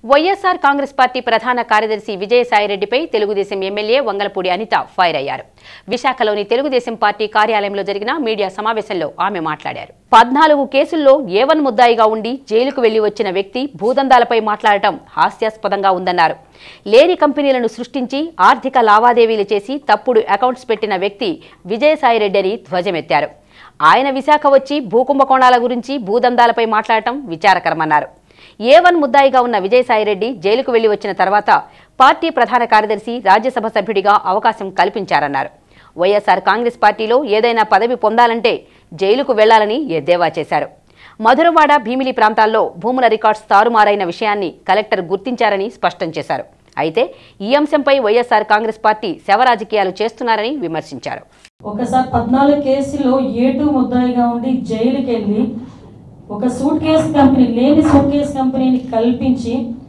YSR Congress party ప్రధాన కార్యదర్శి విజయసాయిరెడ్డిపై తెలుగుదేశం ఎమ్మెల్యే వంగలపూడి అనిత ఫైర్ అయ్యారు విశాఖలోని తెలుగుదేశం పార్టీ కార్యాలయంలో జరిగిన మీడియా సమావేశంలో ఆమె మాట్లాడారు పద్నాలుగు కేసుల్లో ఏవన్ ముద్దాయిగా ఉండి జైలుకు వెళ్లి వచ్చిన వ్యక్తి భూదందాలపై మాట్లాడటం హాస్యాస్పదంగా ఉందన్నారు లేని కంపెనీలను సృష్టించి ఆర్థిక లావాదేవీలు చేసి తప్పుడు అకౌంట్స్ పెట్టిన వ్యక్తి విజయసాయిరెడ్డి అని ధ్వజమెత్తారు ఆయన విశాఖ వచ్చి భూకుంభకోణాల గురించి భూదందాలపై మాట్లాడటం విచారకరమన్నారు ఏ వన్ ముద్దాయిగా ఉన్న విజయసాయిరెడ్డి జైలుకు వెళ్లి వచ్చిన తర్వాత పార్టీ ప్రధాన కార్యదర్శి రాజ్యసభ సభ్యుడిగా అవకాశం కల్పించారన్నారు వైఎస్ఆర్ కాంగ్రెస్ పార్టీలో ఏదైనా పదవి పొందాలంటే జైలుకు వెళ్లాలని ఎద్దేవా చేశారు మధురవాడ భీమిలి ప్రాంతాల్లో భూముల రికార్డ్స్ తారుమారైన విషయాన్ని కలెక్టర్ గుర్తించారని స్పష్టం చేశారు అయితే ఈ అంశంపై వైఎస్ఆర్ కాంగ్రెస్ పార్టీ శవ రాజకీయాలు చేస్తున్నారని విమర్శించారు ఒకసారి పద్నాలుగు కేసులో ఏటు ముద్దాయిగా ఉండి జైలుకి వెళ్ళి ఒక సూట్ కేసు కంపెనీ లేని సూట్ కేసు కంపెనీని కల్పించి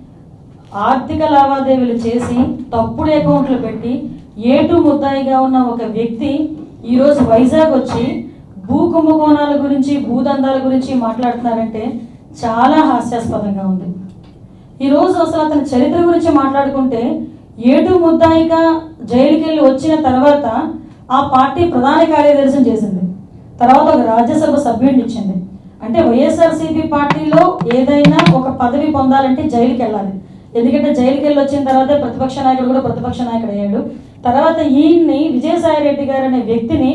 ఆర్థిక లావాదేవీలు చేసి తప్పుడు అకౌంట్లు పెట్టి ఏటు ముద్దాయిగా ఉన్న ఒక వ్యక్తి ఈరోజు వైజాగ్ వచ్చి భూ కుంభకోణాల గురించి భూదందాల గురించి మాట్లాడుతున్నారంటే చాలా హాస్యాస్పదంగా ఉంది ఈరోజు అసలు అతని చరిత్ర గురించి మాట్లాడుకుంటే ఏటు ముద్దాయిగా జైలుకి వెళ్ళి వచ్చిన తర్వాత ఆ పార్టీ ప్రధాన కార్యదర్శిని చేసింది తర్వాత ఒక రాజ్యసభ సభ్యుడిని ఇచ్చింది అంటే వైఎస్ఆర్సీపీ పార్టీలో ఏదైనా ఒక పదవి పొందాలంటే జైలుకి వెళ్ళాలి ఎందుకంటే జైలుకి వెళ్ళి వచ్చిన తర్వాత ప్రతిపక్ష నాయకుడు కూడా ప్రతిపక్ష నాయకుడు అయ్యాడు తర్వాత ఈయన్ని విజయసాయి రెడ్డి గారు అనే వ్యక్తిని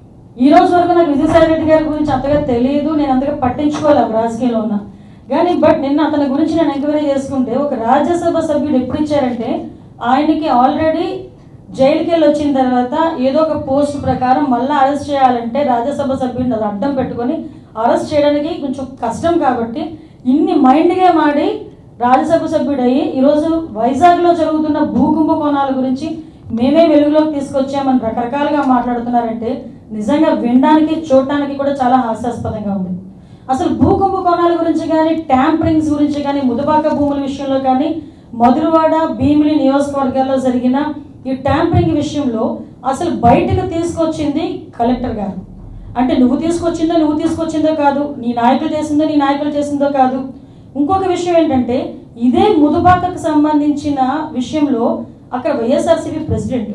ఈ రోజు వరకు నాకు విజయసాయి రెడ్డి గారి గురించి అంతగా తెలియదు నేను అంతగా పట్టించుకోలేదు రాజకీయంలో ఉన్నా కానీ బట్ నిన్న అతని గురించి నేను ఎంక్వైరీ చేసుకుంటే ఒక రాజ్యసభ సభ్యుడు ఎప్పుడు ఇచ్చారంటే ఆయనకి ఆల్రెడీ జైలుకి వెళ్ళి వచ్చిన తర్వాత ఏదో ఒక పోస్ట్ ప్రకారం మళ్ళీ అరెస్ట్ చేయాలంటే రాజ్యసభ సభ్యుడిని అది అడ్డం పెట్టుకొని అరెస్ట్ చేయడానికి కొంచెం కష్టం కాబట్టి ఇన్ని మైండ్ గేమ్ ఆడి రాజ్యసభ సభ్యుడయ్యి ఈరోజు వైజాగ్లో జరుగుతున్న భూ కుంభకోణాల గురించి మేమే వెలుగులోకి తీసుకొచ్చామని రకరకాలుగా మాట్లాడుతున్నారంటే నిజంగా వినడానికి చూడటానికి కూడా చాలా హాస్యాస్పదంగా ఉంది అసలు భూ కుంభకోణాల గురించి కానీ ట్యాంపరింగ్స్ గురించి కానీ ముదుబాక భూముల విషయంలో కానీ మధురవాడ భీమిలి నియోజకవర్గాల్లో జరిగిన ఈ ట్యాంపరింగ్ విషయంలో అసలు బయటకు తీసుకొచ్చింది కలెక్టర్ గారు అంటే నువ్వు తీసుకొచ్చిందో నువ్వు తీసుకొచ్చిందో కాదు నీ నాయకులు చేసిందో నీ నాయకులు చేసిందో కాదు ఇంకొక విషయం ఏంటంటే ఇదే ముదుబాకకు సంబంధించిన విషయంలో అక్కడ వైఎస్ఆర్సీపీ ప్రెసిడెంట్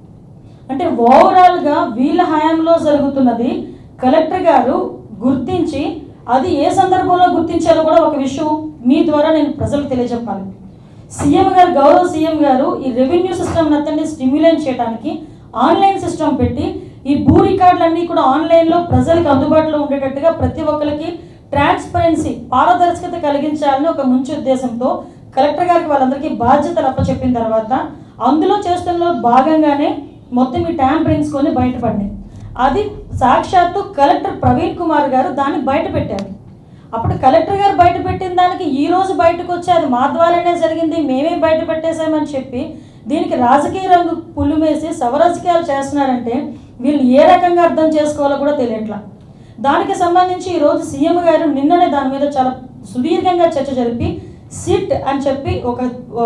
అంటే ఓవరాల్గా వీళ్ళ హయాంలో జరుగుతున్నది కలెక్టర్ గారు గుర్తించి అది ఏ సందర్భంలో గుర్తించారో కూడా ఒక విషయం మీ ద్వారా నేను ప్రజలకు తెలియజెప్పాలి సీఎం గారు గౌరవ సీఎం గారు ఈ రెవెన్యూ సిస్టమ్ అతన్ని స్టిమ్యులేట్ చేయడానికి ఆన్లైన్ సిస్టమ్ పెట్టి ఈ భూ రికార్డులన్నీ కూడా ఆన్లైన్లో ప్రజలకు అందుబాటులో ఉండేటట్టుగా ప్రతి ఒక్కరికి ట్రాన్స్పరెన్సీ పారదర్శకత కలిగించాలని ఒక మంచి ఉద్దేశంతో కలెక్టర్ గారికి వాళ్ళందరికీ బాధ్యతలు అప్పచెప్పిన తర్వాత అందులో చేస్తున్న భాగంగానే మొత్తం ఈ ట్యాంపరింగ్స్ కొని బయటపడినాయి అది సాక్షాత్తు కలెక్టర్ ప్రవీణ్ కుమార్ గారు దాన్ని బయట పెట్టారు అప్పుడు కలెక్టర్ గారు బయట పెట్టిన దానికి ఈ రోజు బయటకు వచ్చి అది మా ద్వారానే జరిగింది మేమే బయట పెట్టేశామని చెప్పి దీనికి రాజకీయ రంగు పుల్లుమేసి సవరాజకీయాలు చేస్తున్నారంటే వీళ్ళు ఏ రకంగా అర్థం చేసుకోవాలో కూడా తెలియట్లా దానికి సంబంధించి ఈరోజు సీఎం గారు నిన్ననే దాని మీద చాలా సుదీర్ఘంగా చర్చ జరిపి సిట్ అని చెప్పి ఒక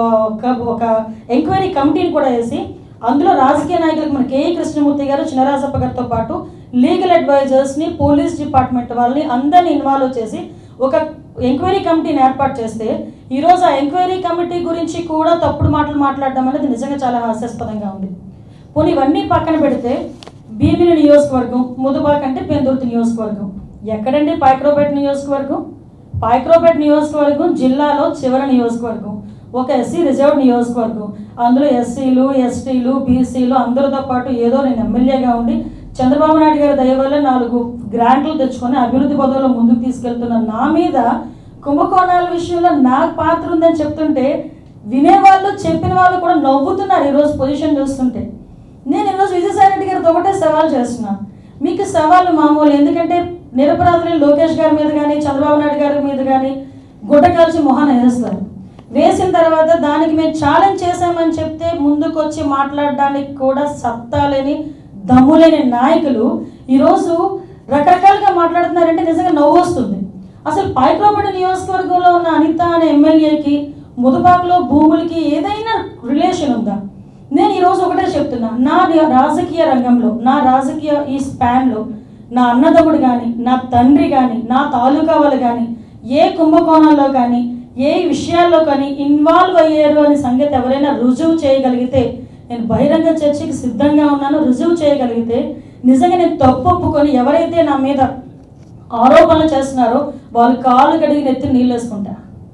ఒక- ఒక ఎంక్వైరీ కమిటీని కూడా వేసి అందులో రాజకీయ నాయకులకు మన కేఈ కృష్ణమూర్తి గారు చినరాజప్ప గారితో పాటు లీగల్ అడ్వైజర్స్ని పోలీస్ డిపార్ట్మెంట్ వాళ్ళని అందరిని ఇన్వాల్వ్ చేసి ఒక ఎంక్వైరీ కమిటీని ఏర్పాటు చేస్తే ఈరోజు ఆ ఎంక్వైరీ కమిటీ గురించి కూడా తప్పుడు మాటలు మాట్లాడడం అనేది నిజంగా చాలా హాస్యాస్పదంగా ఉంది పోనీ ఇవన్నీ పక్కన పెడితే భీమిలి నియోజకవర్గం ముదుబాక్ అంటే పెందుర్తి నియోజకవర్గం ఎక్కడండి పాయక్రోపేట నియోజకవర్గం పాయక్రోపేట నియోజకవర్గం జిల్లాలో చివరి నియోజకవర్గం ఒక ఎస్సీ రిజర్వ్ నియోజకవర్గం అందులో ఎస్సీలు ఎస్టీలు బీసీలు అందరితో పాటు ఏదో నేను ఎమ్మెల్యేగా ఉండి చంద్రబాబు నాయుడు గారి దయ వల్ల నాలుగు గ్రాంట్లు తెచ్చుకొని అభివృద్ధి పదవుల్లో ముందుకు తీసుకెళ్తున్న నా మీద కుంభకోణాల విషయంలో నాకు పాత్ర ఉందని చెప్తుంటే వినేవాళ్ళు చెప్పిన వాళ్ళు కూడా నవ్వుతున్నారు ఈరోజు పొజిషన్ చూస్తుంటే నేను ఈరోజు విజయసాయి రెడ్డి గారితో ఒకటే సవాల్ చేస్తున్నాను మీకు సవాళ్ళు మామూలు ఎందుకంటే నిరపరాధులు లోకేష్ గారి మీద కానీ చంద్రబాబు నాయుడు గారి మీద కానీ గుడ్డ కాల్చి మొహాన్ని వేస్తారు వేసిన తర్వాత దానికి మేము ఛాలెంజ్ చేశామని చెప్తే ముందుకు వచ్చి మాట్లాడడానికి కూడా సత్తా లేని దమ్ము లేని నాయకులు ఈరోజు రకరకాలుగా మాట్లాడుతున్నారంటే నిజంగా నవ్వు వస్తుంది అసలు పైక్రోపేట నియోజకవర్గంలో ఉన్న అనిత అనే ఎమ్మెల్యేకి ముదుబాకులో భూములకి ఏదైనా రిలేషన్ ఉందా నేను ఈరోజు ఒకటే చెప్తున్నా నా రి- రాజకీయ రంగంలో నా రాజకీయ ఈ స్పాన్లో నా అన్నదమ్ముడు కానీ నా తండ్రి కానీ నా తాలూకా వాళ్ళు కానీ ఏ కుంభకోణంలో కానీ ఏ విషయాల్లో కానీ ఇన్వాల్వ్ అయ్యారు అనే సంగతి ఎవరైనా రుజువు చేయగలిగితే నేను బహిరంగ చర్చకి సిద్ధంగా ఉన్నాను రుజువు చేయగలిగితే నిజంగా నేను తప్పు ఒప్పుకొని ఎవరైతే నా మీద ఆరోపణలు చేస్తున్నారో వాళ్ళు కాళ్ళు కడిగి నెత్తి నీళ్ళు వేసుకుంటా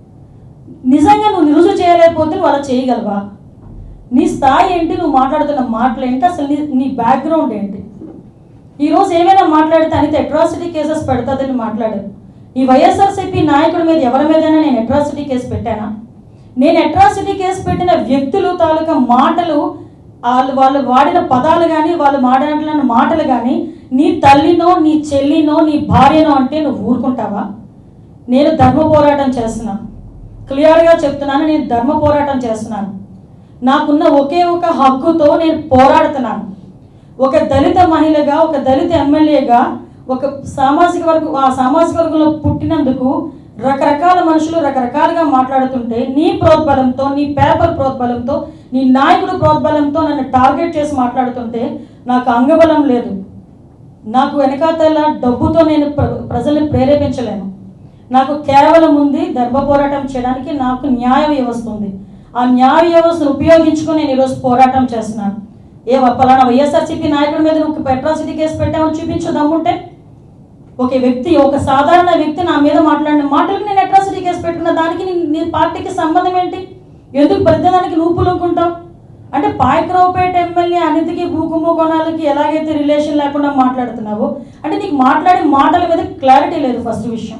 నిజంగా నువ్వు రుజువు చేయలేకపోతే నువ్వు అలా చేయగలవా నీ స్థాయి ఏంటి నువ్వు మాట్లాడుతున్న మాటలు ఏంటి అసలు నీ నీ బ్యాక్గ్రౌండ్ ఏంటి ఈరోజు ఏమైనా మాట్లాడితే అనిత అట్రాసిటీ కేసెస్ పెడతాదని మాట్లాడారు ఈ వైఎస్ఆర్సీపీ నాయకుడి మీద ఎవరి మీదైనా నేను అట్రాసిటీ కేసు పెట్టానా నేను అట్రాసిటీ కేసు పెట్టిన వ్యక్తులు తాలూకా మాటలు వాళ్ళు వాళ్ళు వాడిన పదాలు కానీ వాళ్ళు మాట్లాడిన మాటలు కానీ నీ తల్లినో నీ చెల్లినో నీ భార్యనో అంటే నువ్వు ఊరుకుంటావా నేను ధర్మ పోరాటం చేస్తున్నాను క్లియర్గా చెప్తున్నాను నేను ధర్మ పోరాటం చేస్తున్నాను నాకున్న ఒకే ఒక హక్కుతో నేను పోరాడుతున్నాను ఒక దళిత మహిళగా ఒక దళిత ఎమ్మెల్యేగా ఒక సామాజిక వర్గం ఆ సామాజిక వర్గంలో పుట్టినందుకు రకరకాల మనుషులు రకరకాలుగా మాట్లాడుతుంటే నీ ప్రోద్బలంతో నీ పేపర్ ప్రోద్బలంతో నీ నాయకుడు ప్రోద్బలంతో నన్ను టార్గెట్ చేసి మాట్లాడుతుంటే నాకు అంగబలం లేదు నాకు వెనకాతల డబ్బుతో నేను ప్ర- ప్రజల్ని ప్రేరేపించలేను నాకు కేవలం ఉంది ధర్మ పోరాటం చేయడానికి నాకు న్యాయ వ్యవస్థ ఉంది ఆ న్యాయ వ్యవస్థను ఉపయోగించుకొని నేను ఈరోజు పోరాటం చేస్తున్నాను ఏ పలానా వైఎస్ఆర్సీపీ నాయకుడి మీద నువ్వు అట్రాసిటీ కేసు పెట్టామని చూపించు దమ్ముంటే ఒక వ్యక్తి ఒక సాధారణ వ్యక్తి నా మీద మాట్లాడిన మాటలకు నేను అట్రాసిటీ కేసు పెట్టుకున్న దానికి నీ- నీ పార్టీకి సంబంధం ఏంటి ఎందుకు ప్రతిదానికి నువ్వు పులుకుంటావు అంటే పాయకరావుపేట ఎమ్మెల్యే అనితికి భూ కుంభకోణాలకి ఎలాగైతే రిలేషన్ లేకుండా మాట్లాడుతున్నావో అంటే నీకు మాట్లాడే మాటల మీద క్లారిటీ లేదు ఫస్ట్ విషయం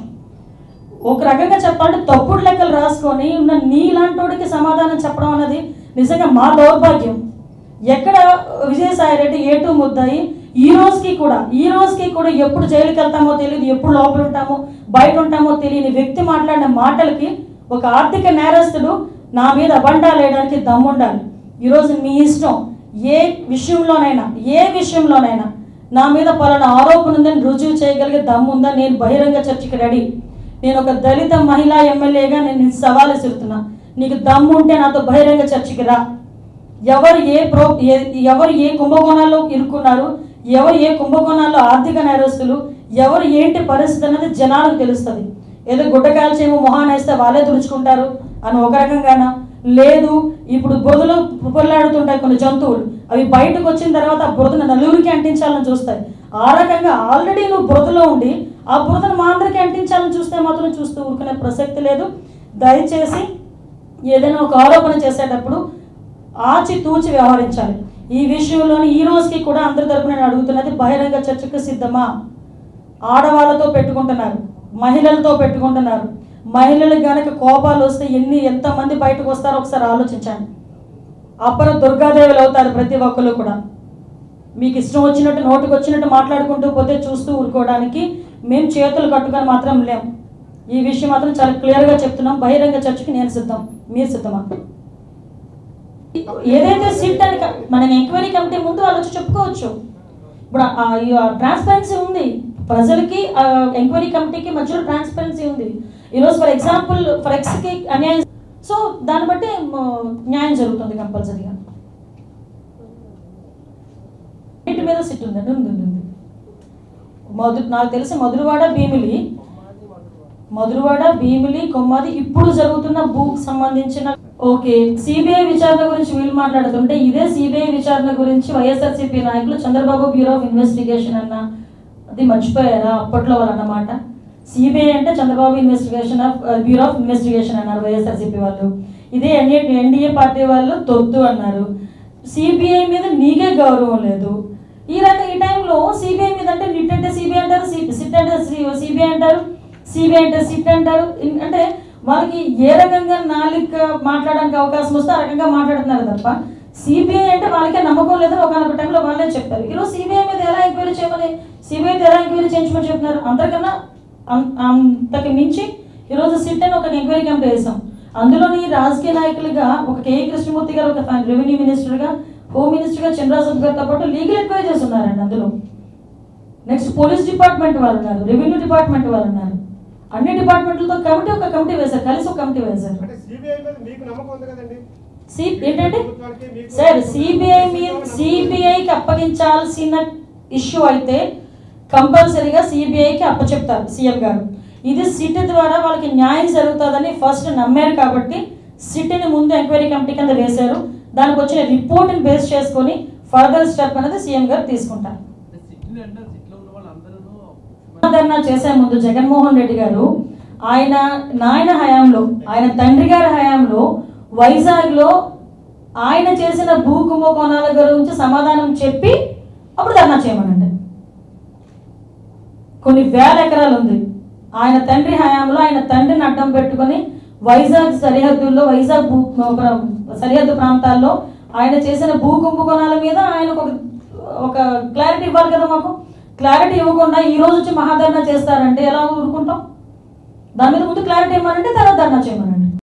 ఒక రకంగా చెప్పాలంటే తప్పుడు లెక్కలు రాసుకొని ఉన్న నీలాంటోడికి సమాధానం చెప్పడం అన్నది నిజంగా మా దౌర్భాగ్యం ఎక్కడ విజయసాయి రెడ్డి ఏ టూ ముద్దాయి ఈ రోజుకి కూడా ఈ రోజుకి కూడా ఎప్పుడు జైలుకి వెళ్తామో తెలియదు ఎప్పుడు లోపల ఉంటామో బయట ఉంటామో తెలియని వ్యక్తి మాట్లాడిన మాటలకి ఒక ఆర్థిక నేరస్తుడు నా మీద అబండాలు వేయడానికి దమ్ముండాలి ఈరోజు మీ ఇష్టం ఏ విషయంలోనైనా ఏ విషయంలోనైనా నా మీద పలానా ఆరోపణ ఉందని రుజువు చేయగలిగే దమ్ము ఉందా నేను బహిరంగ చర్చకి రెడీ నేను ఒక దళిత మహిళా ఎమ్మెల్యేగా నేను నీకు సవాలు విసురుతున్నా నీకు దమ్ము ఉంటే నాతో బహిరంగ చర్చకి రా ఎవరు ఏ ప్రో ఏ- ఎవరు ఏ కుంభకోణాల్లో ఇరుక్కున్నారు ఎవరు ఏ కుంభకోణాల్లో ఆర్థిక నేరస్తులు ఎవరు ఏంటి పరిస్థితి అనేది జనాలకు తెలుస్తుంది ఏదో గుడ్డ కాల్చేమో మొహాన్ వేస్తే వాళ్ళే తుడుచుకుంటారు అని ఒక రకంగానా లేదు ఇప్పుడు బురదలో పొరలాడుతుంటాయి కొన్ని జంతువులు అవి బయటకు వచ్చిన తర్వాత ఆ బురదను నలుగురికి అంటించాలని చూస్తాయి ఆ రకంగా ఆల్రెడీ నువ్వు బురదలో ఉండి ఆ బురదను మా అందరికీ అంటించాలని చూస్తే మాత్రం చూస్తూ ఊరుకునే ప్రసక్తి లేదు దయచేసి ఏదైనా ఒక ఆరోపణ చేసేటప్పుడు ఆచి తూచి వ్యవహరించాలి ఈ విషయంలోని ఈ రోజుకి కూడా అందరి తరపున నేను అడుగుతున్నది బహిరంగ చర్చకు సిద్ధమా ఆడవాళ్ళతో పెట్టుకుంటున్నారు మహిళలతో పెట్టుకుంటున్నారు మహిళలకు గనక కోపాలు వస్తే ఎన్ని ఎంతమంది బయటకు వస్తారో ఒకసారి ఆలోచించండి అపర దుర్గాదేవులు అవుతారు ప్రతి ఒక్కరు కూడా మీకు ఇష్టం వచ్చినట్టు నోటికి వచ్చినట్టు మాట్లాడుకుంటూ పోతే చూస్తూ ఊరుకోవడానికి మేము చేతులు కట్టుకొని మాత్రం లేం ఈ విషయం మాత్రం చాలా క్లియర్గా చెప్తున్నాం బహిరంగ చర్చకి నేను సిద్ధం మీరు సిద్ధమా ఏదైతే సిట్ అని క- మనం ఎంక్వైరీ కమిటీ ముందు వాళ్ళు వచ్చి చెప్పుకోవచ్చు ఇప్పుడు ట్రాన్స్పరెన్సీ ఉంది ప్రజలకి ఎంక్వైరీ కమిటీకి మధ్యలో ట్రాన్స్పరెన్సీ ఉంది ఈరోజు ఫర్ ఎగ్జాంపుల్ ఫర్ ఎక్స్కి అన్యాయం సో దాన్ని బట్టి మ, న్యాయం జరుగుతుంది కంపల్సరీగా వీటి మీద సిట్ ఉందండి ఉంది ఉంది ఉంది. మధు నాకు తెలిసి మధురవాడ భీమిలి మధురవాడ భీమిలి కొమ్మది ఇప్పుడు జరుగుతున్న భూకి సంబంధించిన ఓకే సిబిఐ విచారణ గురించి వీళ్ళు మాట్లాడుతుంటే ఇదే సిబిఐ విచారణ గురించి వైఎస్ఆర్సీపీ నాయకులు చంద్రబాబు బ్యూరో ఆఫ్ ఇన్వెస్టిగేషన్ అన్న అది మర్చిపోయారా అప్పట్లో వాళ్ళు అన్నమాట సిబిఐ అంటే Chandrababu investigation of bureau of investigation అన్నారు వైఎస్ఆర్సీపీ వాళ్ళు ఇదే ఎన్ఏ ఎన్డీఏ పార్టీ వాళ్ళు తొత్తు అన్నారు సిబిఐ మీద నీకే గౌరవం లేదు ఈ రకం ఈ టైంలో సిబిఐ మీద అంటే నిట్ అంటే సిబిఐ అంటారు సిట్ అంటే సిబిఐ అంటారు సిబిఐ అంటే సిట్ అంటారు ఇన్- అంటే వాళ్ళకి ఏ రకంగా నాలుక మాట్లాడడానికి అవకాశం వస్తే ఆ రకంగా మాట్లాడుతున్నారు తప్ప సిబిఐ అంటే వాళ్ళకే నమ్మకం లేదని ఒకనొక టైంలో వాళ్ళే చెప్తారు ఈరోజు సిబిఐ మీద ఎలా ఎంక్వైరీ చేయమని సిబిఐ ఎలా ఎంక్వైరీ చేయించమని చెప్తున్నారు అంతకన్నా అం- అంతకు మించి ఈరోజు సిట్ అని ఒక ఎంక్వైరీ కమిటీ వేసాం అందులోని రాజకీయ నాయకులుగా ఒక కేఈ కృష్ణమూర్తి గారు ఒక రెవెన్యూ మినిస్టర్గా హోమ్ మినిస్టర్గా చంద్రరాజు గారితో పాటు లీగల్ ఎంక్వైరీ చేస్తున్నారండి అందులో నెక్స్ట్ పోలీస్ డిపార్ట్మెంట్ వాళ్ళు ఉన్నారు రెవెన్యూ డిపార్ట్మెంట్ వాళ్ళు ఉన్నారు అన్ని డిపార్ట్మెంట్లతో కమిటీ ఒక కమిటీ వేశారు కలిసి ఒక కమిటీ వేశారు అంటే సిబిఐ మీద మీకు నమ్మకం ఉంది కదండి సి ఏంటంటే ప్రభుత్వానికి మీకు సార్ సిబిఐ మీద సిబిఐకి అప్పగించాల్సిన ఇష్యూ అయితే కంపల్సరీగా సిబిఐకి అప్పచెప్తారు సీఎం గారు ఇది సిట్ ద్వారా వాళ్ళకి న్యాయం జరుగుతుందని ఫస్ట్ నమ్మారు కాబట్టి సిట్ని ముందు ఎంక్వైరీ కమిటీ కింద వేశారు దానికి వచ్చిన రిపోర్ట్ని బేస్ చేసుకొని ఫర్దర్ స్టెప్ అనేది సీఎం గారు తీసుకుంటారు సిట్ని అంటే సిట్లో ఉన్న వాళ్ళందరూ ధర్నా చేసే ముందు జగన్మోహన్ రెడ్డి గారు ఆయన నాయన హయాంలో ఆయన తండ్రి గారి హయాంలో వైజాగ్లో ఆయన చేసిన భూ కుంభకోణాల గురించి సమాధానం చెప్పి అప్పుడు ధర్నా చేయమనండి కొన్ని వేల ఎకరాలు ఉంది ఆయన తండ్రి హయాంలో ఆయన తండ్రిని అడ్డం పెట్టుకొని వైజాగ్ సరిహద్దుల్లో వైజాగ్ భూ ప్ర- సరిహద్దు ప్రాంతాల్లో ఆయన చేసిన భూ కుంభకోణాల మీద ఆయనకు ఒక ఒక క్లారిటీ ఇవ్వాలి కదా మాకు క్లారిటీ ఇవ్వకుండా ఈ రోజు వచ్చి మహాధర్నా చేస్తారంటే ఎలా ఊరుకుంటాం దాని మీద ముందు క్లారిటీ ఇవ్వమనంటే తర్వాత ధర్నా చేయమనండి